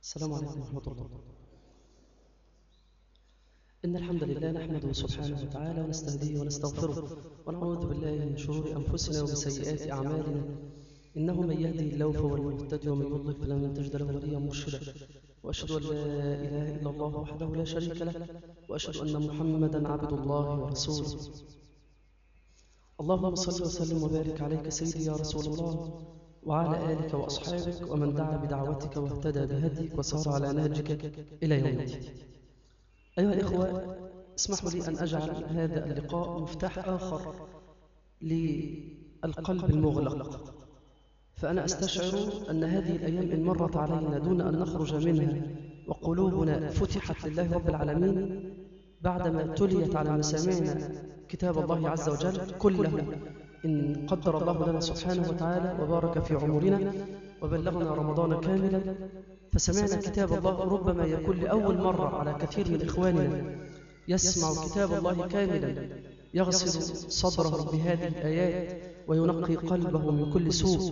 السلام عليكم ورحمة الله إن الحمد لله نحمده سبحانه وتعالى ونستهديه ونستغفره ونعوذ بالله من شرور أنفسنا ومن سيئات أعمالنا إنه من يهدي الله فهو المهتدي ومن يضلل فلن تجد له وليا مرشدا وأشهد أن لا إله إلا الله وحده لا شريك له وأشهد أن محمدا عبد الله ورسوله اللهم صل وسلم وبارك عليك سيدي يا رسول الله وعلى آلك وأصحابك ومن دعا بدعوتك واهتدى بهديك وسار على نهجك إلى يوم الدين أيها الإخوة اسمحوا لي أن أجعل هذا اللقاء مفتاح آخر للقلب المغلق فأنا أستشعر أن هذه الأيام إن مرت علينا دون أن نخرج منها وقلوبنا فتحت لله رب العالمين بعدما تليت على مسامعنا كتاب الله عز وجل كله إن قدر الله لنا سبحانه وتعالى وبارك في عمرنا وبلغنا رمضان كاملا فسمعنا كتاب الله ربما يكون لأول مرة على كثير من إخواننا يسمع كتاب الله كاملا يغسل صدره بهذه الآيات وينقي قلبه من كل سوء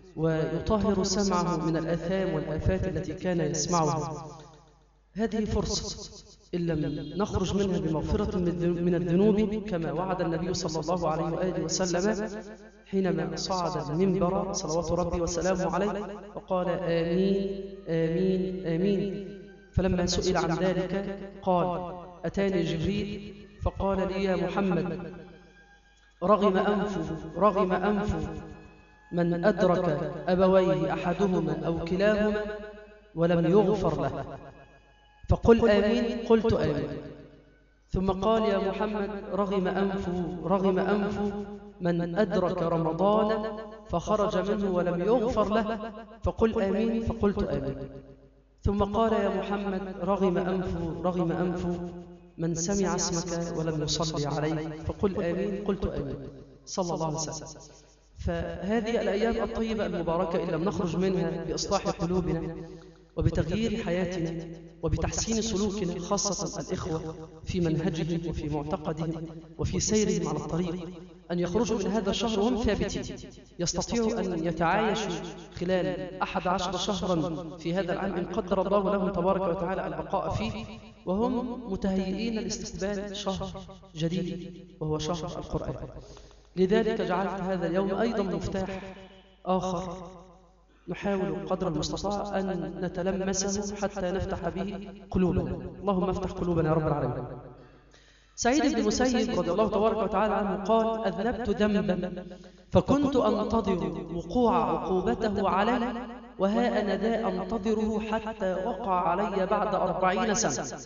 ويطهر سمعه من الآثام والآفات التي كان يسمعها هذه فرصة إن لم نخرج منها بمغفرة من الذنوب كما وعد النبي صلى الله عليه وآله وسلم حينما صعد المنبر صلوات ربي وسلامه عليه وقال آمين آمين آمين فلما سئل عن ذلك قال أتاني جبريل فقال لي يا محمد رغم أنف رغم أنف من أدرك أبويه أحدهما أو كلاهما ولم يغفر له فقل آمين قلت آمين ثم قال يا محمد رغم أنف رغم أنف من أدرك رمضان فخرج منه ولم يغفر له فقل آمين فقلت آمين ثم قال يا محمد رغم أنف رغم أنف من سمع اسمك ولم يصلي عليه فقل آمين قلت آمين صلى الله عليه وسلم فهذه الأيام الطيبة المباركة إن لم نخرج منها بإصلاح قلوبنا وبتغيير حياتنا وبتحسين سلوكنا خاصة الإخوة في منهجهم وفي معتقدهم وفي سيرهم على الطريق أن يخرجوا من هذا الشهر وهم ثابتين يستطيعوا أن يتعايشوا خلال أحد عشر شهرا في هذا العام إن قدر الله لهم تبارك وتعالى البقاء فيه وهم متهيئين لاستقبال شهر جديد وهو شهر القرآن لذلك جعلت هذا اليوم أيضا مفتاح آخر نحاول قدر المستطاع أن نتلمسه حتى نفتح به قلوبنا اللهم افتح قلوبنا يا رب العالمين سعيد بن مسيب رضي الله تبارك وتعالى عنه قال أذنبت ذنبا فكنت أنتظر وقوع عقوبته علي وها أنا ذا أنتظره حتى وقع علي بعد أربعين سنة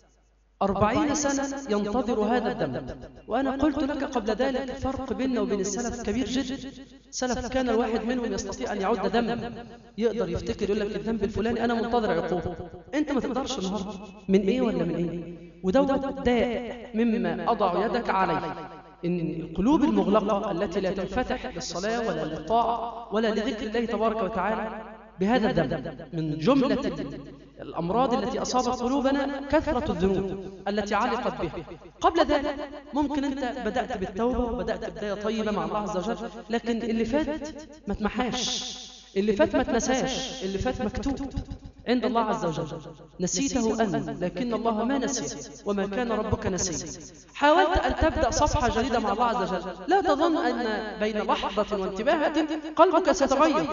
أربعين سنة ينتظر هذا الذنب وأنا قلت لك قبل ذلك فرق بيننا وبين السلف كبير جدا سلف كان الواحد منهم يستطيع أن يعد ذنبا يقدر يفتكر يقول لك الذنب الفلاني أنا منتظر عقوبة أنت ما تقدرش النهاردة من إيه ولا من إيه ودوت داء مما أضع يدك عليه إن القلوب المغلقة التي لا تنفتح للصلاة ولا للطاعة ولا لذكر الله تبارك وتعالى بهذا الذنب من جملة الأمراض التي أصابت قلوبنا كثرة الذنوب التي علقت بها قبل ذلك ممكن أنت بدأت بالتوبة وبدأت بداية طيبة مع الله عز وجل لكن اللي فات ما تمحاش اللي فات ما تنساش اللي فات مكتوب عند الله عز وجل نسيته أن لكن الله ما نسي وما كان ربك نسي حاولت أن تبدأ صفحة جديدة مع الله عز وجل لا تظن أن بين لحظة وانتباهة قلبك سيتغير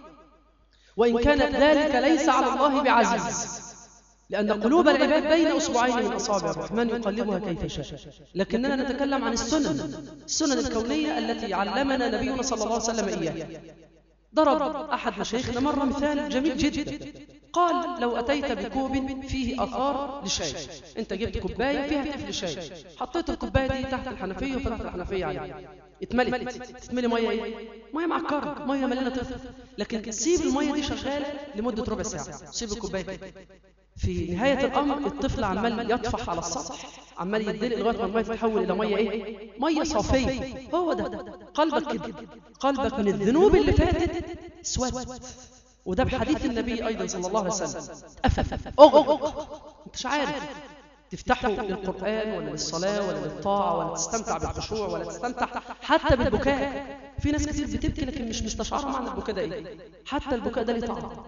وإن كانت ذلك ليس على الله بعزيز لأن قلوب العباد بين أصبعين من أصابع الرحمن يقلبها كيف شاء لكننا نتكلم عن السنن السنن الكونية التي علمنا نبينا صلى الله عليه وسلم إياها ضرب أحد مشايخنا مرة مثال جميل جدا قال لو أتيت بكوب فيه أثار لشاي أنت جبت كوباية فيها تفل شاي حطيت الكوباية دي تحت الحنفية وفتحت الحنفية عليها اتملت تتملي ميه ايه ميه معكره ميه مليانه طفل لكن سيب الميه دي شغاله لمده ربع ساعه سيب الكوبايه في نهايه الامر الطفل عمال يطفح على السطح عمال يدلق لغايه ما الميه تتحول الى ميه ايه ميه صافيه هو ده قلبك كده قلبك من الذنوب اللي فاتت اسود وده بحديث النبي ايضا صلى الله عليه وسلم قفل اغلق انت عارف تفتحوا للقرآن ولا للصلاة ولا للطاعة ولا تستمتع بالخشوع ولا تستمتع حتى بالبكاء في ناس كتير بتبكي لكن مش مستشعرة معنى البكاء ده ايه حتى البكاء ده ليه طعم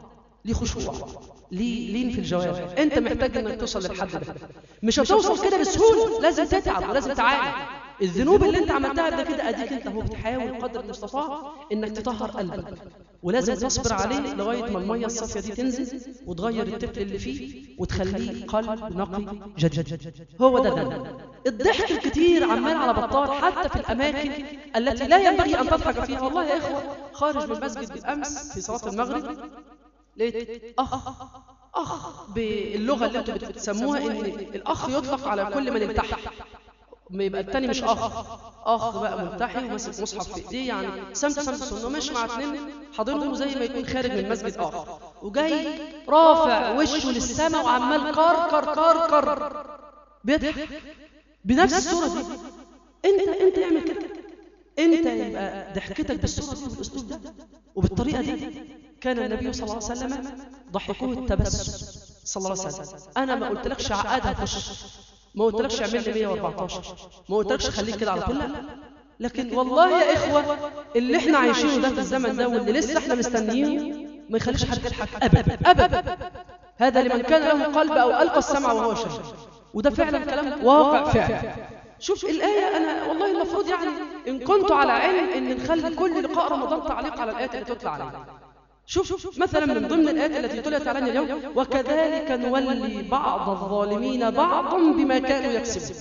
ليه خشوع ليه لين في الجوارح انت محتاج انك توصل للحد ده مش هتوصل كده بسهوله لازم تتعب ولازم تعاني الذنوب اللي انت عملتها قبل كده اديك انت هو بتحاول قدر المستطاع انك تطهر قلبك ولازم تصبر عليه لغايه ما الميه الصافيه دي تنزل وتغير التبل اللي فيه وتخليه قلب نقي جديد هو ده ده الضحك الكتير عمال على بطال حتى في الاماكن التي لا ينبغي ان تضحك فيها والله يا اخوه خارج من المسجد بالامس في صلاه المغرب لقيت اخ اخ باللغه اللي انتم بتسموها ان الاخ يطلق على كل من التحي ما يبقى التاني مش اخ اخ بقى ملتحي وماسك مصحف في ايديه يعني سمت سمت سنه ماشي مع اتنين حاضنهم زي ما يكون خارج من المسجد اخ وجاي رافع وشه للسماء وعمال كر كر كر كر بيضحك بنفس الصوره دي انت انت اعمل كده انت يبقى ضحكتك بالصوره دي وبالاسلوب ده وبالطريقه دي كان النبي صلى الله عليه وسلم ضحكوه التبسم صلى الله عليه وسلم انا ما قلتلكش عقدها خش ما قلتلكش اعمل لي 114 ما قلتلكش خليك كده على طول لا لكن والله يا اخوه اللي احنا عايشينه ده في الزمن ده واللي لسه احنا مستنيينه ما يخليش حد يضحك ابدا ابدا هذا لمن كان له قلب او القى السمع وهو شهيد وده فعلا كلام واقع فعلا شوف الآية أنا والله المفروض يعني إن كنت على علم إن نخلي كل لقاء رمضان تعليق على الآيات اللي تطلع عليها شوف مثلا من ضمن الآيات التي تلت علينا اليوم وكذلك نولي بعض الظالمين بعضا بما كانوا يكسبون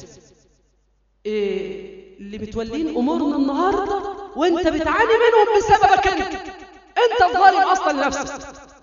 إيه اللي متولين أمورنا النهاردة وانت بتعاني منهم بسببك انت انت الظالم أصلا لنفسك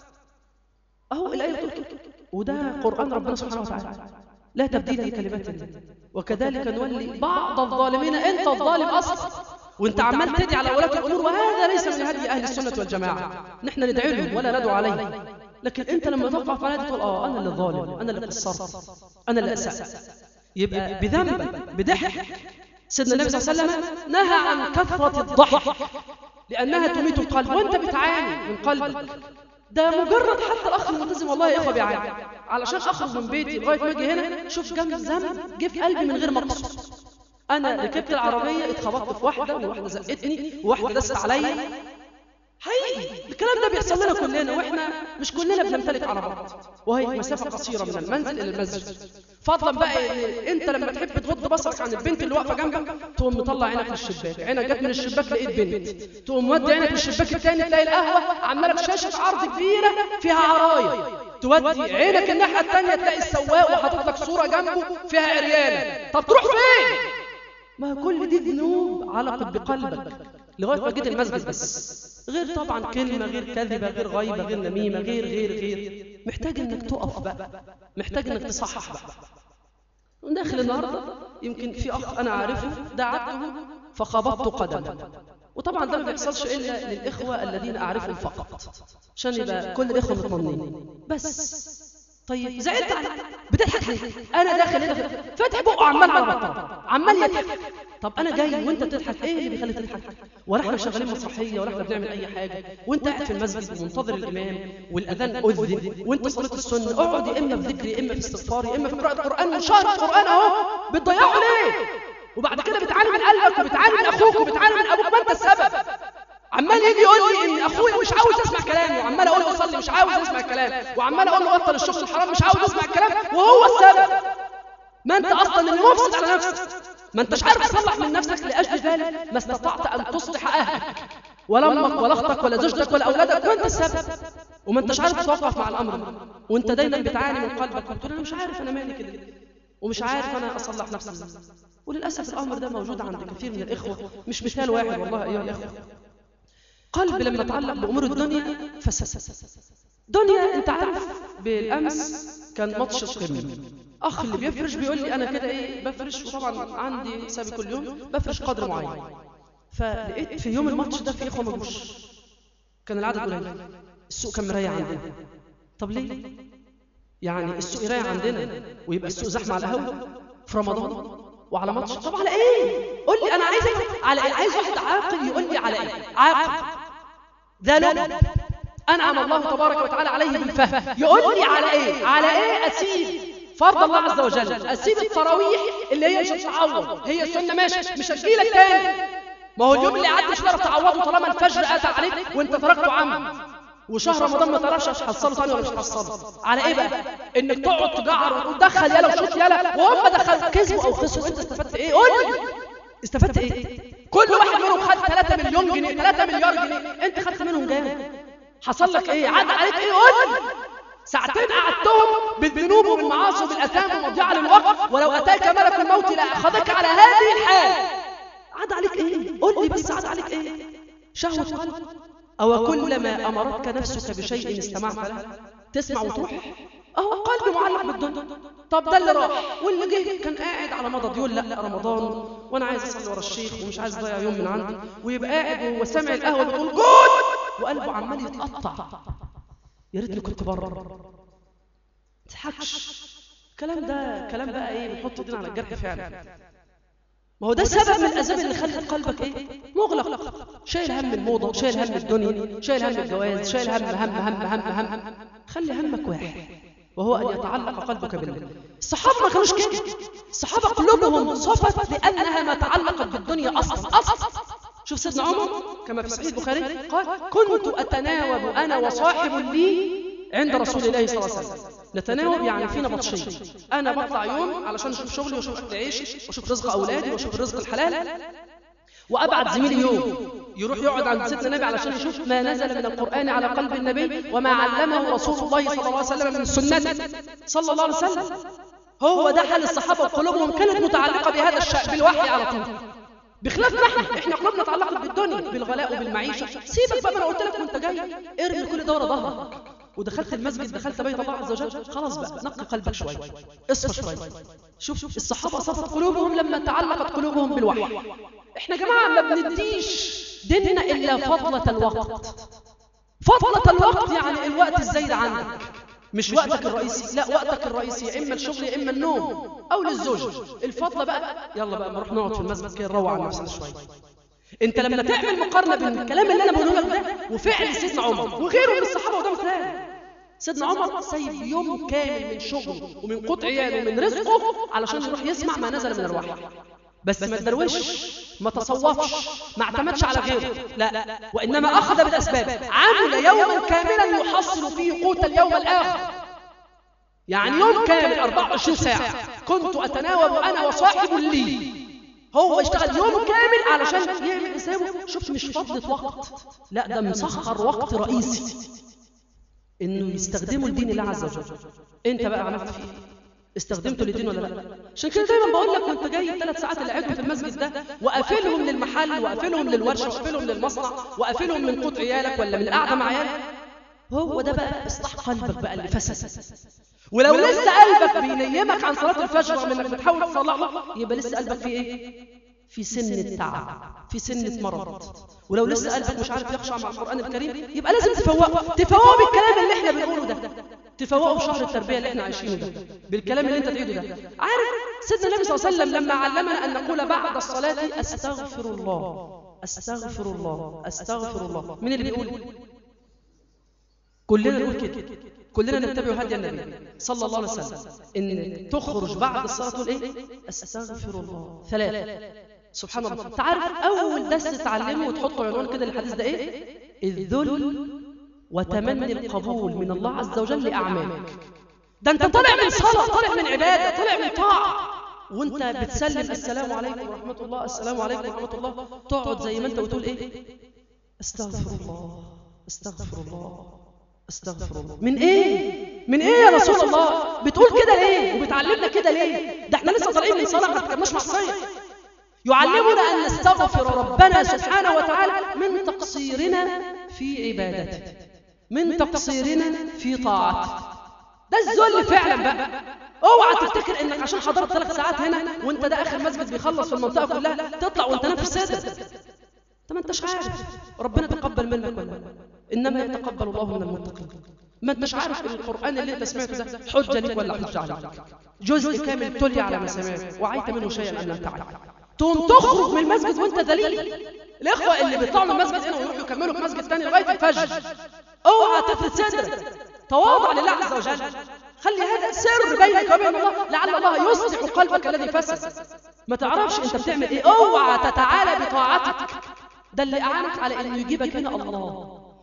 أهو الآية تقول كده وده قرآن ربنا سبحانه وتعالى لا تبديل لكلمات الله وكذلك نولي بعض الظالمين انت الظالم اصلا وانت عمال تدعي على ولاة الامور وهذا ليس من هدي اهل السنه والجماعه نحن ندعي لهم ولا ندعو عليهم لكن انت لما تقع في هذه تقول اه انا اللي ظالم انا اللي قصرت انا اللي اسات يبقى بذنبك بضحك سيدنا النبي صلى الله عليه وسلم نهى عن كثره الضحك لانها تميت القلب وانت بتعاني من قلبك ده مجرد حتى الاخ الملتزم والله يا اخوه بيعاني علشان اخرج من بيتي لغايه ما اجي هنا شوف كم ذنب جه في قلبي من غير مقصود انا ركبت العربيه اتخبطت في واحده وواحده زقتني وواحده دست عليا حقيقي الكلام ده بيحصل لنا كلنا واحنا مش كلنا بنمتلك عربات وهي مسافه قصيره من المنزل الى المسجد فضلا بقى إن انت لما تحب تغض بصرك عن البنت اللي واقفه جنبك تقوم مطلع عينك للشباك عينك جت من الشباك لقيت بنت تقوم مودي عينك للشباك الثاني تلاقي القهوه عامله لك شاشه عرض كبيره فيها عرايا تودي عينك الناحيه الثانيه تلاقي السواق وحاطط لك صوره جنبه فيها عريانه طب تروح فين ما كل دي ذنوب علقت بقلبك لغايه ما جيت المسجد بس غير طبعا كلمه غير كذبه غير غيبه غير نميمه غير غير غير محتاج انك تقف بقى محتاج انك تصحح بقى داخل النهارده يمكن في اخ انا عارفه دعته فخبطت قدمه وطبعا ده ما بيحصلش الا للاخوه الذين اعرفهم فقط عشان يبقى كل الاخوه مطمنين بس طيب زعلت عليك بتضحك ليه انا داخل هنا فاتح بقه عمال على بطال عمال يضحك طب انا جاي وانت بتضحك ايه اللي بيخليك تضحك ولا احنا شغالين مسرحيه ولا احنا بنعمل اي حاجه وانت قاعد في المسجد ومنتظر الامام والاذان اذن وانت صليت السنه اقعد يا اما في ذكر يا اما في استغفار يا اما في قراءه قران وشهر القران اهو بتضيعه ليه وبعد كده بتعاني من قلبك وبتعاني من اخوك وبتعاني من ابوك ما انت السبب عمال يجي يقول لي ان اخويا مش عاوز اسمع كلامي وعمال اقول له صلي مش عاوز اسمع الكلام وعمال اقول له بطل الشخص الحرام مش عاوز اسمع الكلام وهو السبب ما انت اصلا اللي مفسد على نفسك ما انتش عارف تصلح من نفسك لاجل ذلك ما استطعت ان تصلح اهلك ولا امك ولا اختك ولا زوجتك ولا اولادك وانت السبب وما انتش عارف تتوقف مع الامر ده وانت دايما بتعاني من قلبك وتقول انا مش عارف انا مالي كده ومش عارف انا اصلح نفسي وللاسف الامر ده موجود عند كثير من الاخوه مش مثال واحد والله ايها الاخوه قلب لما تعلق بأمور الدنيا فسد دنيا انت عارف بالامس كان ماتش القمه اخ اللي بيفرش بيقول لي انا كده ايه بفرش وطبعا عندي حسابي كل يوم بفرش قدر معين فلقيت في يوم الماتش ده في اخوه ما جوش كان العدد قليل السوق كان مريح عندنا طب ليه يعني السوق يريح عندنا ويبقى السوق زحمه على القهوه في رمضان وعلى ماتش طب على ايه قول لي انا عايز على ايه عايز واحد عاقل يقول لي على ايه عاقل ذا لب انعم الله تبارك وتعالى عليه بالفهم يقول لي على ايه على ايه اسيب فرض الله عز وجل اسيب التراويح اللي هي مش هتعوض هي السنه ماشي مش هتجيلك تاني ما هو اليوم اللي عدى مش هتعرف تعوضه طالما الفجر اتى عليك وانت تركته عمد وشهر رمضان ما تعرفش هتحصله تاني ولا مش هتحصله على ايه بقى انك تقعد تجعر وتقول دخل يلا وشوط يلا وهم دخلوا كسبوا او خسروا انت استفدت ايه قول لي استفدت ايه كل واحد منهم خد 3 مليون جنيه 3 مليار جنيه انت خدت منهم كام حصل لك ايه عدى عليك ايه قول لي ساعتين قعدتهم بالذنوب وبالمعاصي وبالاثام ومضيعه للوقت ولو اتاك ملك الموت لاخذك على هذه الحال عاد عليك ايه قول لي بس عاد عليك ايه شهوه قلب او كلما امرتك نفسك بشيء استمعت له تسمع وتروح اهو قلبي معلق بالدنيا طب ده اللي راح واللي جه كان قاعد على مضض يقول لا رمضان وانا عايز اصلي ورا الشيخ ومش عايز اضيع يوم من عندي ويبقى قاعد وهو سامع القهوه بتقول جود وقلبه عمال يتقطع يا ريتني كنت بره تضحكش الكلام ده كلام بقى ايه بنحط ايدينا على الجرح فعلا ما هو ده سبب من الاسباب اللي خلت قلبك ايه مغلق شايل هم الموضه شايل هم الدنيا شايل هم الجواز شايل هم هم هم هم هم, هم. خلي همك واحد وهو ان يتعلق قلبك بالله الصحابه ما كانوش كده الصحابه قلوبهم صفت لانها ما تعلقت بالدنيا اصلا اصلا شوف سيدنا عمر كما في صحيح البخاري قال كنت اتناوب انا وصاحب لي عند رسول الله صلى الله عليه وسلم نتناوب يعني فينا بطشيه انا بطلع يوم علشان اشوف شغلي واشوف اكل عيشي واشوف رزق اولادي واشوف الرزق الحلال وابعت زميلي يوم يروح يقعد عند سيدنا النبي علشان يشوف ما نزل من القران على قلب النبي وما علمه رسول الله صلى الله عليه وسلم من سنته صلى الله عليه وسلم هو ده حال الصحابه وقلوبهم كانت متعلقه بهذا الشيء بالوحي على طول بخلاف نحن احنا قلوبنا اتعلقت بالدنيا بالغلاء وبالمعيشه سيبك بقى انا قلت لك وانت جاي ارمي كل ده ورا ظهرك ودخلت المسجد دخلت بيت الله عز وجل خلاص بقى نقي قلبك شويه اصفى شويه شوف الصحابه صفت قلوبهم لما تعلقت قلوبهم بالوحي احنا يا جماعه ما بنديش ديننا الا فضله الوقت فضله الوقت يعني الوقت الزايد عندك مش وقتك الرئيسي لا وقتك الرئيسي يا اما الشغل يا اما النوم او للزوج الفضله بقى يلا بقى نروح نقعد في المسجد كده نروح على نفسنا شويه انت لما تعمل مقارنه بين الكلام اللي انا بقوله لك ده وفعل سيدنا عمر وغيره من الصحابه وده مثال سيدنا عمر سايب يوم كامل من شغله ومن قطع عياله ومن رزقه علشان يروح يسمع ما نزل من الوحي بس ما تدروش ما تصوفش ما اعتمدش على غيره لا وانما اخذ بالاسباب عمل يوما كاملا يحصل فيه قوت اليوم الاخر يعني يوم كامل 24 ساعه كنت اتناوب انا وصاحب لي هو اشتغل يوم كامل علشان يعمل حسابه شوف مش فضلة وقت لا ده مسخر وقت رئيسي انه يستخدمه لدين الله عز وجل انت بقى عملت فيه استخدمته للدين ولا لا عشان كده دايما بقول لك وانت جاي الثلاث ساعات اللي قعدوا في المسجد ده وقافلهم للمحل وقافلهم للورشه وقافلهم للمصنع وقافلهم من قوت عيالك ولا من القعده مع عيالك هو ده بقى اصلاح قلبك بقى اللي فسد ولو لسه قلبك بينيمك عن صلاه الفجر رغم انك بتحاول تصلحه يبقى لسه قلبك فيه ايه في سن التعب في سنة مرض ولو لسه قلبك مش عارف يخشع مع القرآن الكريم يبقى لازم تفوقه تفوقه بالكلام اللي احنا بنقوله ده تفوقه بشهر التربية اللي احنا عايشينه ده بالكلام اللي انت تعيده ده عارف سيدنا النبي صلى الله عليه وسلم لما علمنا أن نقول بعد الصلاة أستغفر الله أستغفر الله أستغفر الله مين اللي بيقول كلنا نقول كده كلنا نتبع هدي النبي صلى الله عليه وسلم ان تخرج بعد الصلاه تقول ايه استغفر الله ثلاثه سبحان الله تعرف اول درس تتعلمه وتحطه عنوان كده للحديث ده ايه الذل وتمني القبول من الله عز وجل لاعمالك ده انت طالع من صلاه طالع من عباده طالع من طاعه وانت بتسلم السلام عليكم ورحمه الله السلام عليكم ورحمه الله تقعد زي ما انت وتقول ايه استغفر الله استغفر الله استغفر الله من ايه من ايه يا رسول الله بتقول كده ليه وبتعلمنا كده ليه ده احنا لسه طالعين من صلاه ما ارتكبناش معصيه يعلمنا ان نستغفر ربنا سبحانه وتعالى من تقصيرنا في عبادته من تقصيرنا في طاعته ده الذل فعلا بقى اوعى تفتكر انك عشان حضرت ثلاث ساعات هنا وانت ده اخر مسجد بيخلص في المنطقه كلها تطلع وانت نافس سادر انت ما انتش عارف ربنا تقبل منك ولا انما يتقبل الله من المتقين ما انتش عارف ان القران اللي انت سمعته ده حجه لك ولا حجه عليك جزء كامل تلي على ما سمعت وعيت منه شيئا ان لم تعلم تقوم تخرج من المسجد وانت ذليل الاخوه اللي بيطلعوا من المسجد هنا ويروحوا يكملوا في مسجد ثاني لغايه الفجر اوعى تفرد صدرك تواضع لله عز وجل خلي هذا سر بينك وبين الله لعل الله يصلح قلبك الذي فسد ما تعرفش انت بتعمل ايه اوعى تتعالى بطاعتك ده اللي اعانك على انه يجيبك هنا الله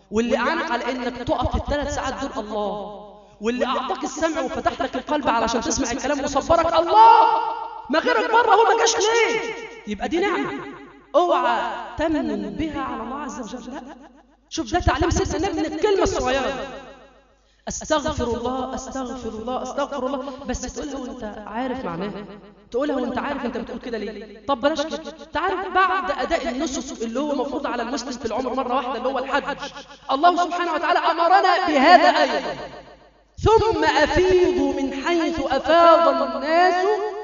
واللي أعانك على إنك تقف في الثلاث ساعات دول الله واللي أعطاك السمع وفتح لك القلب علشان تسمع الكلام وصبرك الله ما غيرك بره هو ما جاش ليه يبقى دي نعمة اوعى تمن بها على الله عز وجل لا شوف ده تعليم سيدنا النبي من الكلمة الصغيرة دي. استغفر الله استغفر الله استغفر الله بس تقولها وانت عارف معناها تقولها وانت عارف انت بتقول كده ليه طب بلاش كده انت عارف بعد اداء النسك اللي هو مفروض على المسلم في العمر مره واحده اللي هو الحج الله سبحانه وتعالى امرنا بهذا ايضا ثم افيضوا من حيث افاض الناس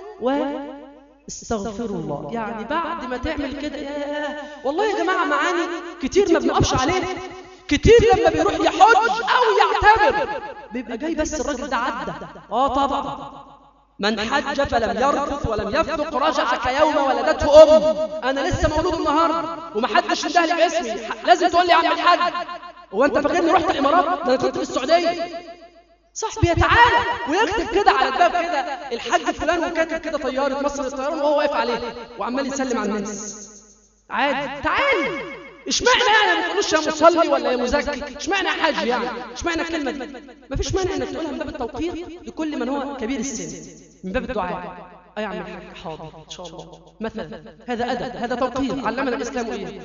واستغفروا الله يعني بعد ما تعمل كده ياه والله يا جماعه معاني كتير ما بنقفش عليها كتير لما بيروح يحج او يعتمر بيبقى جاي بس الراجل ده عدى اه طبعا من حج فلم يرفث ولم يفسق رجع كيوم ولدته امه انا لسه مولود النهارده ومحدش انده لي باسمي لازم تقول لي يا عم الحاج هو انت فاكرني رحت الامارات ده انا كنت في السعوديه صاحبي يتعالى ويكتب كده على الباب كده الحاج فلان وكاتب كده طياره مصر للطيران وهو واقف عليه وعمال يسلم على الناس عادي تعالى اشمعنى يعني ما تقولوش يا مصلي ولا يا مزكي اشمعنى يا حاج يعني اشمعنى الكلمه دي ما فيش مانع انك تقولها من باب التوقير لكل من هو كبير السن من باب الدعاء اه يا عم الحاج حاضر ان شاء الله مثلا هذا ادب هذا توقير علمنا الاسلام اياه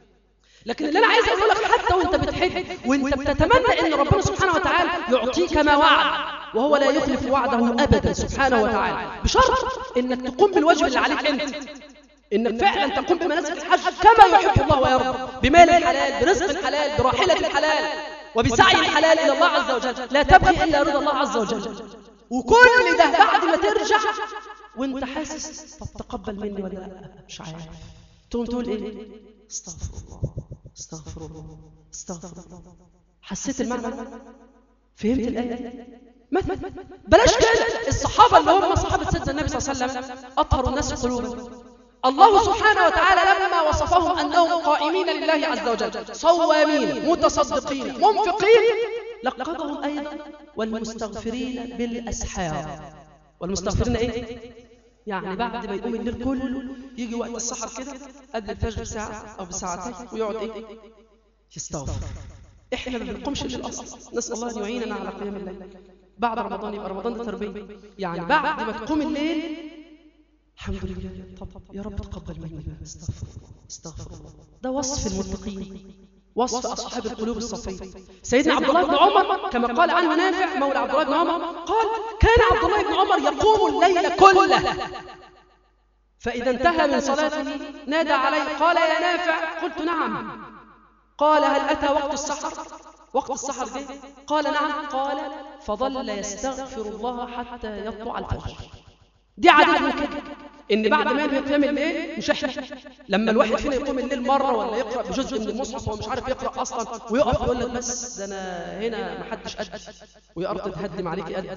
لكن اللي انا عايز اقول لك حتى وانت بتحج وانت بتتمنى ان ربنا سبحانه وتعالى يعطيك ما وعد وهو لا يخلف وعده ابدا سبحانه وتعالى بشرط انك تقوم بالواجب اللي عليك انت انك فعلا تقوم بمناسك الحج كما يحب الله ويرضى بمال الحلال برزق الحلال براحله الحلال وبسعي الحلال الى الله عز وجل لا تبغي الا رضا الله عز وجل وكل ده بعد ما ترجع وانت حاسس طب تقبل مني ولا لا مش عارف تقوم تقول ايه استغفر الله استغفر الله استغفر الله حسيت المعنى فهمت الايه مثلا بلاش كده الصحابه اللي هم صحابه سيدنا النبي صلى الله عليه وسلم اطهر الناس قلوبا الله سبحانه وتعالى لما وصفهم انهم قائمين لله عز وجل صوامين متصدقين منفقين لقبهم ايضا والمستغفرين بالاسحار والمستغفرين ايه يعني بعد ما يقوم الليل كله يجي وقت السحر كده قبل الفجر بساعه او بساعتين ويقعد ايه يستغفر احنا ما بنقومش الليل اصلا نسال الله ان يعيننا على قيام الليل بعد رمضان يبقى رمضان ده تربيه يعني بعد ما تقوم الليل الحمد لله طب يا رب تقبل مني بقى استغفر الله استغفر الله ده وصف المتقين وصف اصحاب القلوب الصفيه سيدنا عبد الله بن عمر كما قال عنه نافع مولى عبد الله بن عمر قال كان عبد الله بن عمر يقوم الليل كله فاذا انتهى من صلاته نادى علي قال يا نافع قلت نعم قال هل اتى وقت السحر وقت السحر جه قال نعم قال فظل يستغفر الله حتى يطلع الفجر دي عادتهم كده ان بعد ما يقوم الليل مش احنا لما الواحد فينا يقوم الليل مره ولا يقرا بجزء من المصحف وهو مش عارف يقرا اصلا ويقف يقول لك بس ده انا هنا ما حدش قد ويقرا تهدم عليك قد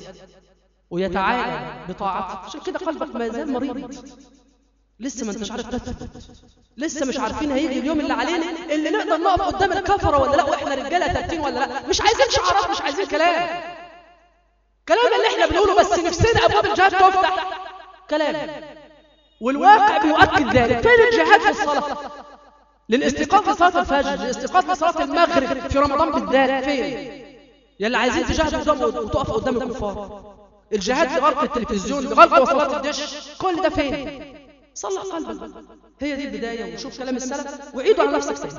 ويتعالى بطاعتك عشان كده قلبك ما زال مريض لسه ما انتش عارف تثبت لسه مش عارفين هيجي اليوم اللي علينا اللي نقدر نقف قدام الكفره ولا لا واحنا رجاله ثابتين ولا لا مش عايزين شعارات مش عايزين كلام كلام اللي احنا بنقوله بس نفسنا ابواب الجهاد تفتح كلام والواقع بيؤكد ذلك فين الجهاد في الصلاة للاستيقاظ لصلاة الفجر للاستيقاظ لصلاة المغرب في رمضان بالذات فين يا اللي عايزين تجاهدوا قدام وتقف قدام الكفار الجهاد لغرق التلفزيون لغرق وصلات الدش كل ده فين صلح قلبك هي دي البداية وشوف كلام السلف وعيدوا على نفسك سيدنا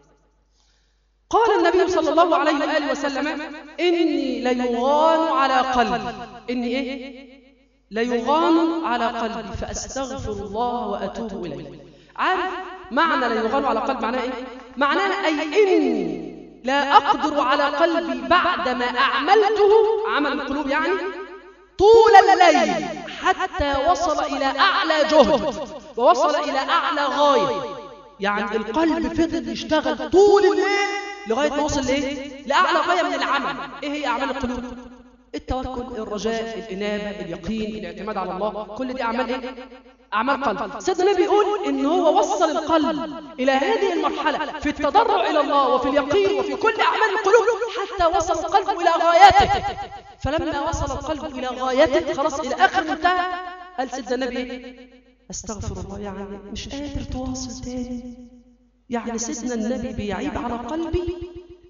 قال النبي صلى الله عليه وآله وسلم إني ليغان على قلبي إني إيه ليغان على قلبي فأستغفر الله وأتوب إليه عارف معنى ليغان على قلبي معناه إيه؟ معناه أي إني لا أقدر على قلبي بعدما أعملته عمل القلوب يعني طول الليل حتى وصل إلى أعلى جهد ووصل إلى أعلى غاية يعني القلب فضل يشتغل طول الليل لغاية ما وصل لإيه؟ لأعلى غاية من العمل إيه هي أعمال القلوب؟ التوكل الرجاء الإنابة اليقين الاعتماد على الله كل دي أعمال إيه؟ أعمال قلب سيدنا النبي بيقول إن هو وصل القلب إلى هذه المرحلة في التضرع إلى الله وفي اليقين وفي كل أعمال القلوب حتى وصل القلب إلى غايته فلما وصل القلب إلى غايته خلاص إلى آخر منتهى قال سيدنا النبي أستغفر الله يعني مش قادر تواصل تاني يعني سيدنا النبي بيعيب على قلبي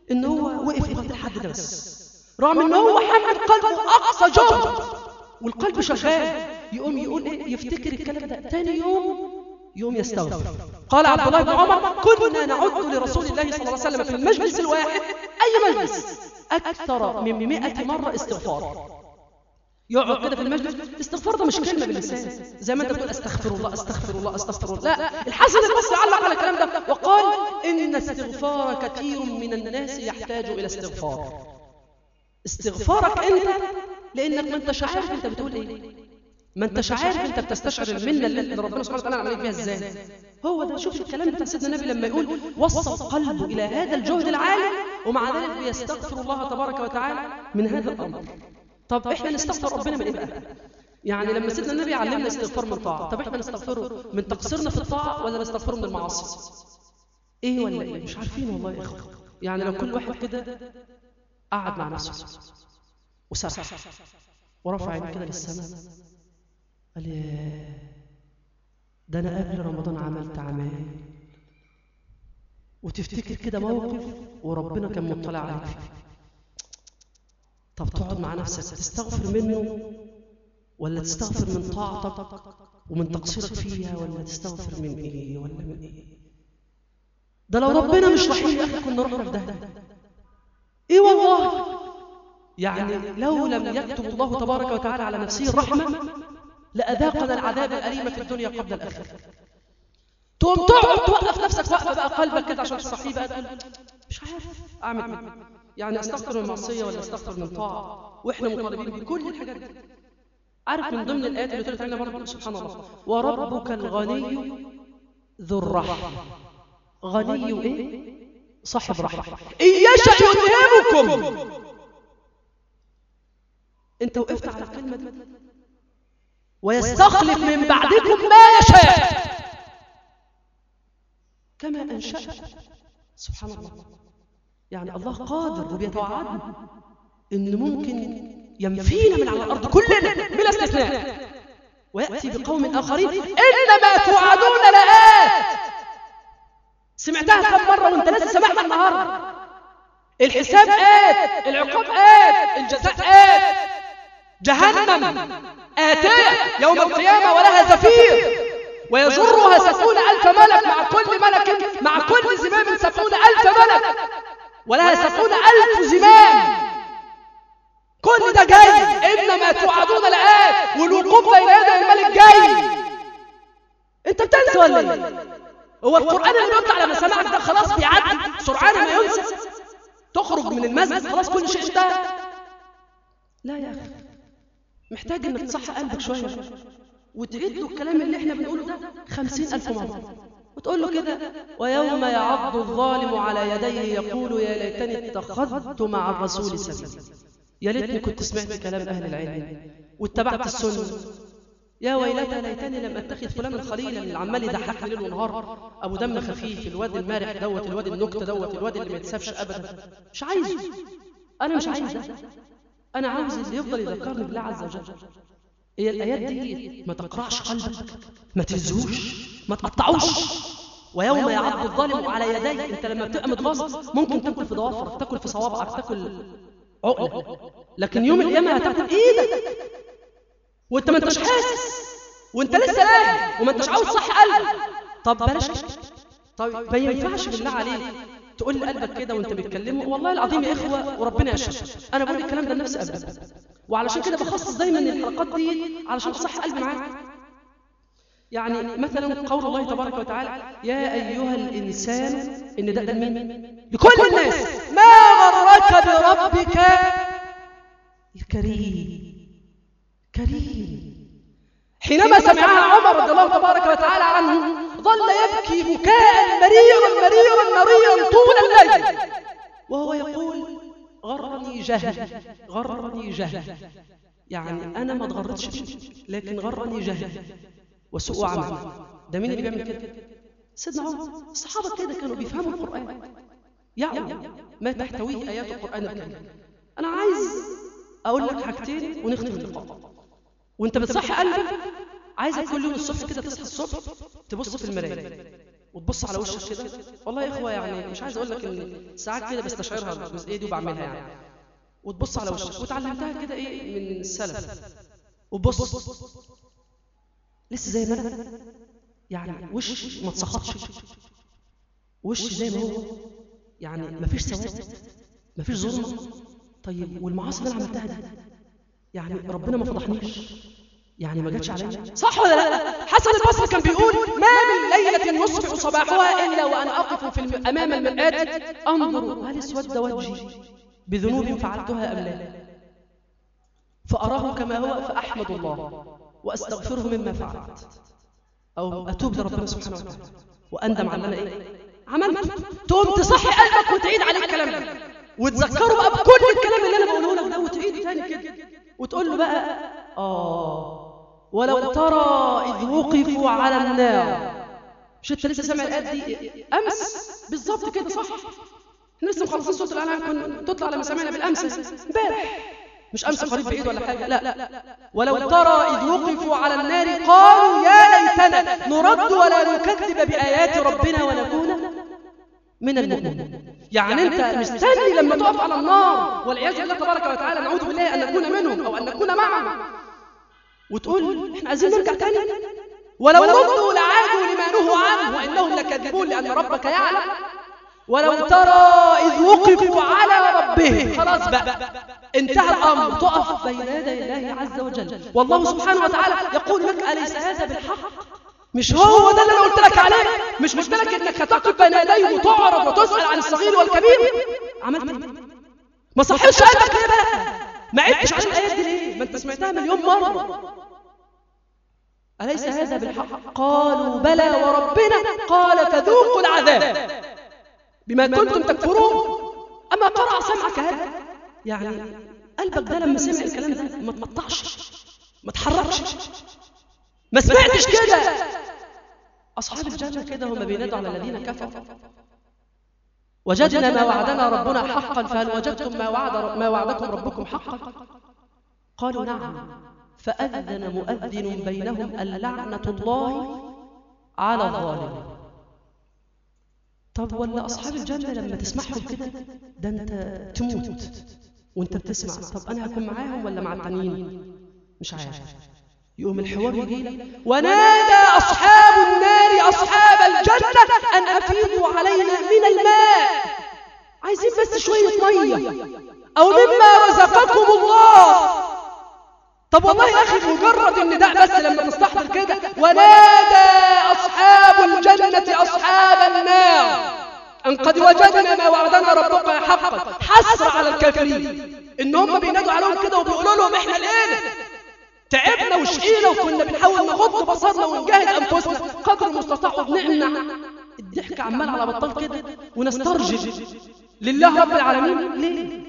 ان هو وقف لغايه الحد ده بس رغم ان هو حمل قلبه اقصى جهد والقلب شغال يقوم يقول ايه يفتكر الكلام ده تاني يوم يوم يستغفر قال عبد الله بن عمر كنا نعد لرسول الله صلى الله عليه وسلم في المجلس الواحد اي مجلس اكثر من 100 مره استغفار يقعد كده في المجلس الاستغفار ده مش كلمه باللسان زي ما انت بتقول استغفر الله استغفر الله استغفر الله لا الحسن البصري علق على الكلام ده وقال ان استغفار كثير من الناس يحتاج الى استغفار استغفارك انت لانك ما انتش عارف انت بتقول ايه ما انتش عارف انت بتستشعر المنه اللي ربنا سبحانه وتعالى عملك بيها ازاي هو ده شوف الكلام بتاع سيدنا النبي لما يقول وصل قلبه الى هذا الجهد العالي ومع ذلك بيستغفر الله تبارك وتعالى من هذا الامر طب احنا نستغفر ربنا من ايه بقى يعني لما سيدنا النبي علمنا استغفار من طاعه طب احنا نستغفره من تقصيرنا في الطاعه ولا نستغفره من المعاصي ايه ولا ايه مش عارفين والله يا اخوه يعني لو كل واحد كده قعد مع نفسه وسرح ورفع عينه كده للسماء قال يا ده انا قبل رمضان عملت اعمال وتفتكر كده موقف وربنا كان مطلع عليك فيه طب تقعد مع نفسك تستغفر منه ولا تستغفر من طاعتك ومن تقصيرك فيها ولا تستغفر من ايه ولا من ايه ده لو ربنا مش رحيم يا اخي كنا رحنا في ده ايه والله يعني لو لم يكتب الله تبارك وتعالى على نفسه الرحمه لأذاقنا العذاب الأليم في الدنيا قبل الآخرة تقوم تقعد توقف نفسك وقفه بقى قلبك كده عشان تصحيه بقى تقول مش عارف اعمل ايه يعني استغفر من معصيه ولا استغفر من طاعه واحنا مطالبين بكل الحاجات دي عارف من ضمن الايات اللي طلعت علينا برضه سبحان الله وربك الغني ذو الرحمه غني ايه صاحب رحمه ان يشاء يذهبكم انت وقفت على الكلمه دي ويستخلف من بعدكم ما يشاء كما أنشأكم سبحان الله يعني الله قادر وبيتوعدنا إن ممكن ينفينا من على الأرض كلنا بلا استثناء ويأتي بقوم آخرين إنما توعدون لآت سمعتها كم مرة وأنت لسه سمعها النهاردة الحساب آت العقاب آت الجزاء آت جهنم آتية يوم القيامة ولها زفير ويجرها سبعون ألف ملك مع كل ملك مع كل زمام سبعون ألف ملك ولها سبعون ألف زمام كل ده جاي إنما توعدون لآت والوقوف بين يدي الملك جاي أنت بتنسى ولا إيه؟ هو القرآن اللي بيطلع على مسامعك ده خلاص بيعدي سرعان ما ينسى تخرج من المسجد خلاص كل شيء انتهى لا يا أخي محتاج انك تصحى قلبك شويه وتعيد له الكلام اللي احنا بنقوله ده خمسين ألف مرة وتقول له كده ويوم يعض الظالم على يديه يقول يا ليتني اتخذت مع الرسول سبيلا يا ليتني كنت سمعت كلام أهل العلم واتبعت السنة يا ويلتى ليتني لم اتخذ فلانا خليلا اللي عمال يضحك ليل ونهار ابو دم خفيف الواد المارح دوت الواد النكته دوت الواد اللي ما يتسابش ابدا مش عايزه انا مش عايز ده انا عاوز اللي يفضل يذكرني بالله عز وجل هي الايات دي ما تقرعش قلبك ما تهزوش ما تقطعوش ويوم يعض الظالم على يديه انت لما بتبقى متغاظ ممكن تاكل في ضوافرك تاكل في صوابعك تاكل عقله لكن يوم القيامه هتاكل ايدك وانت ما انتش حاسس وانت لسه لاهي وما انتش عاوز صح قلبك طب بلاش كده. طيب ما ينفعش بالله عليك تقول لقلبك كده وانت بتكلمه والله العظيم يا اخوه وربنا يشهد انا بقول الكلام ده لنفسي ابدا وعلشان كده بخصص دايما الحلقات دي علشان اصح قلبي معاك يعني مثلا قول الله تبارك وتعالى يا ايها الانسان ان ده ده مين لكل الناس ما غرك بربك الكريم كريم حينما سمعها عمر رضي الله تبارك وتعالى عنه ظل يبكي بكاء مريرا مريرا مريرا طول الليل وهو يقول غرني جهل غرني جهل يعني انا ما اتغرتش فيه لكن غرني جهل وسوء عمل ده مين اللي بيعمل كده سيدنا عمر الصحابه كده كانوا بيفهموا القران يعلم ما تحتويه ايات القران الكريم انا عايز اقول لك حاجتين ونختم اللقاء وانت بتصحي قلبك عايزك كل يوم الصبح كده تصحى الصبح تبص في المرايه وتبص على وشك كده والله يا اخوه يعني مش عايز اقول لك ان ساعات كده بستشعرها الجزئيه دي وبعملها يعني وتبص على وشك وتعلمتها كده ايه من السلف وبص لسه زي ما انا يعني وش ما اتسخطش وش زي ما هو يعني ما فيش سواد ما فيش ظلمه طيب والمعاصي اللي انا عملتها دي يعني ربنا ما فضحنيش يعني ما جاتش عليا صح ولا لا حسن البصري كان بيقول ما من ليله يصبح صباحها الا وانا اقف في الم... امام المراه انظر هل اسود وجهي بذنوب فعلتها ام لا فاراه كما هو فاحمد الله واستغفره مما فعلت او اتوب لربنا سبحانه وتعالى واندم على اللي انا ايه عملت تقوم تصحي قلبك وتعيد عليه الكلام ده وتذكره بقى بكل الكلام اللي انا بقوله لك ده وتعيده تاني كده وتقول له بقى اه ولو ترى اذ وقفوا على النار مش انت لسه سامع الايات دي امس بالظبط كده صح احنا لسه مخلصين صوت الانعام كنا تطلع لما سمعنا بالامس امبارح مش امس قريب بعيد ولا حاجه لا ولو ترى اذ وقفوا على النار قالوا يا ليتنا نرد ولا نكذب بايات ربنا ونكون من المؤمنين يعني انت مستني لما تقف على النار والعياذ بالله تبارك وتعالى نعوذ بالله ان نكون منهم او ان نكون معهم وتقول احنا عايزين نرجع تاني ولو ردوا لعادوا لما نهوا عنه وانهم لكاذبون لان ربك يعلم ولو ترى اذ وقفوا على ربهم خلاص بقى انتهى الامر تقف بين يدي الله عز وجل والله سبحانه وتعالى يقول لك اليس هذا بالحق مش هو ده اللي انا قلت لك عليه مش قلت لك انك هتقف بين يديه وتعرض وتسال عن الصغير والكبير عملت ايه ما صحيش قلبك ليه بقى ما عدتش على الايات دي ليه ما انت سمعتها مليون مره اليس هذا بالحق قالوا بلى وربنا قال فذوقوا العذاب بما كنتم تكفرون اما قرع سمعك هذا يعني قلبك ده لما سمع الكلام ده ما تمطعش ما تحركش ما سمعتش كده أصحاب الجنة كده هم بينادوا على الذين كفروا وجدنا ما وعدنا ربنا حقا فهل وجدتم ما وعد ما وعدكم ربكم حقا قالوا نعم فأذن مؤذن بينهم اللعنة الله على الظالمين طب ولا أصحاب الجنة لما تسمعهم كده ده أنت تموت وأنت بتسمع طب أنا هكون معاهم ولا مع التانيين مش عارف يقوم الحوار يجي لك ونادى أصحاب النار أصحاب الجنة أن أفيضوا علينا من الماء عايزين بس شوية مية أو مما رزقكم الله طب والله يا أخي مجرد النداء بس لما تستحضر كده ونادى أصحاب الجنة أصحاب النار أن قد وجدنا ما وعدنا ربك حقا حسر على الكافرين إن هم بينادوا عليهم كده وبيقولوا لهم إحنا لقينا تعبنا وشقينا وكنا بنحاول نغض بصرنا ونجاهد انفسنا قدر المستطاع وبنمنع الضحك عمال على بطال كده ونسترجل لله رب العالمين ليه؟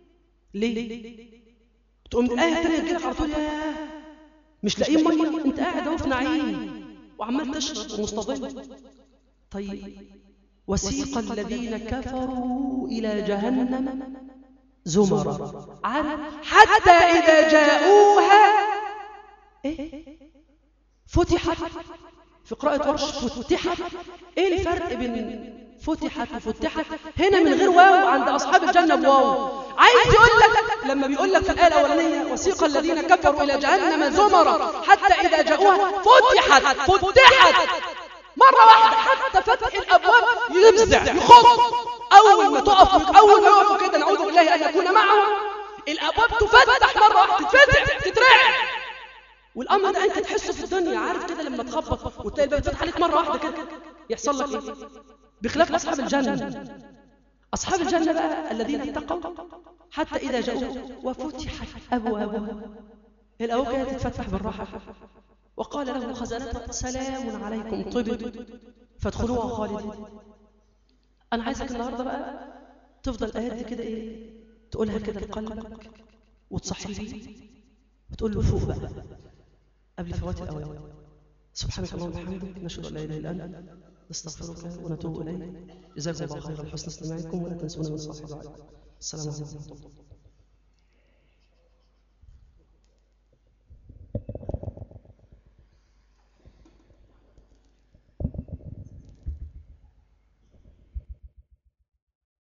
ليه؟ تقوم الآية الثانية تجيلك على طول يا مش لاقيين مية أنت قاعد أهو في نعيم وعمال تشرب ومستضل طيب وسيق الذين كفروا إلى جهنم زمرا حتى إذا جاءوها إيه؟ فتحت في قراءة ورش فتحت إيه الفرق بين فتحت وفتحت هنا من غير واو عند أصحاب الجنة بواو عايز يقول لك لما بيقول لك في الآية الأولانية وسيق الذين كفروا إلى جهنم زمرا حتى إذا جاءوها فتحت فتحت مرة واحدة حتى فتح الأبواب يفزع يخض أول ما تقف أول ما يقفوا كده نعوذ بالله أن يكون معهم الأبواب تفتح مرة واحدة تتفتح تترعب والامر ده انت تحسه في الدنيا عارف كده لما تخبط وتلاقي الباب فتح عليك مره واحده كده يحصل لك ايه بخلاف اصحاب الجنه اصحاب الجنه بقى الذين اتقوا حتى اذا جاءوا وفتحت ابوابها الابواب كانت تتفتح بالراحه وقال له خزنتها سلام عليكم طبتم فادخلوها خالدين انا عايزك النهارده بقى تفضل الايات دي كده ايه تقولها كده لقلبك وتصحي فيه وتقول له فوق بقى قبل فوات الأوان سبحانك اللهم وبحمدك نشهد أن لا إله إلا أنت نستغفرك ونتوب إليك جزاكم الله خيرا حسن استماعكم ولا تنسونا من صاحب السلام عليكم ورحمة الله